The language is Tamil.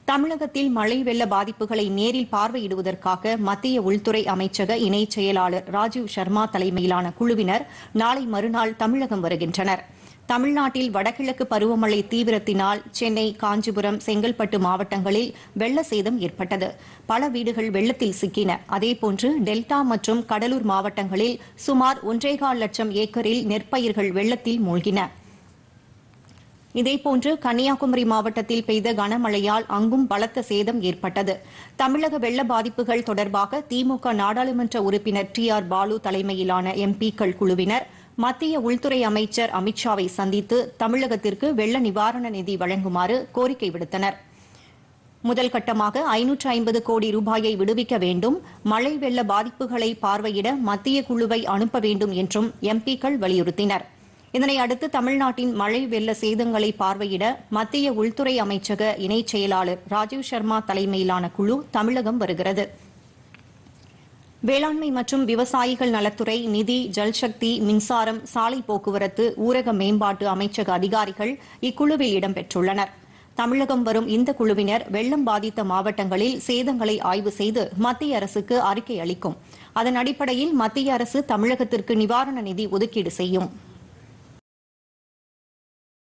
தமிழகத்தில் மழை வெள்ள பாதிப்புகளை நேரில் பார்வையிடுவதற்காக மத்திய உள்துறை அமைச்சக இணைச் செயலாளர் ராஜீவ் சர்மா தலைமையிலான குழுவினர் நாளை மறுநாள் தமிழகம் வருகின்றனர் தமிழ்நாட்டில் வடகிழக்கு பருவமழை தீவிரத்தினால் சென்னை காஞ்சிபுரம் செங்கல்பட்டு மாவட்டங்களில் வெள்ள சேதம் ஏற்பட்டது பல வீடுகள் வெள்ளத்தில் சிக்கின அதேபோன்று டெல்டா மற்றும் கடலூர் மாவட்டங்களில் சுமார் ஒன்றேகால் லட்சம் ஏக்கரில் நெற்பயிர்கள் வெள்ளத்தில் மூழ்கின இதேபோன்று கன்னியாகுமரி மாவட்டத்தில் பெய்த கனமழையால் அங்கும் பலத்த சேதம் ஏற்பட்டது தமிழக வெள்ள பாதிப்புகள் தொடர்பாக திமுக நாடாளுமன்ற உறுப்பினர் டி ஆர் பாலு தலைமையிலான எம்பிக்கள் குழுவினர் மத்திய உள்துறை அமைச்சர் அமித்ஷாவை சந்தித்து தமிழகத்திற்கு வெள்ள நிவாரண நிதி வழங்குமாறு கோரிக்கை விடுத்தனர் முதல் கட்டமாக ஐநூற்று ஐம்பது கோடி ரூபாயை விடுவிக்க வேண்டும் மழை வெள்ள பாதிப்புகளை பார்வையிட மத்திய குழுவை அனுப்ப வேண்டும் என்றும் எம்பிக்கள் வலியுறுத்தினர் இதனை அடுத்து தமிழ்நாட்டின் மழை வெள்ள சேதங்களை பார்வையிட மத்திய உள்துறை அமைச்சக இணைச் செயலாளர் ராஜீவ் சர்மா தலைமையிலான குழு தமிழகம் வருகிறது வேளாண்மை மற்றும் விவசாயிகள் நலத்துறை நிதி ஜல்சக்தி மின்சாரம் சாலை போக்குவரத்து ஊரக மேம்பாட்டு அமைச்சக அதிகாரிகள் இக்குழுவில் இடம்பெற்றுள்ளனர் தமிழகம் வரும் இந்த குழுவினர் வெள்ளம் பாதித்த மாவட்டங்களில் சேதங்களை ஆய்வு செய்து மத்திய அரசுக்கு அறிக்கை அளிக்கும் அதன் அடிப்படையில் மத்திய அரசு தமிழகத்திற்கு நிவாரண நிதி ஒதுக்கீடு செய்யும்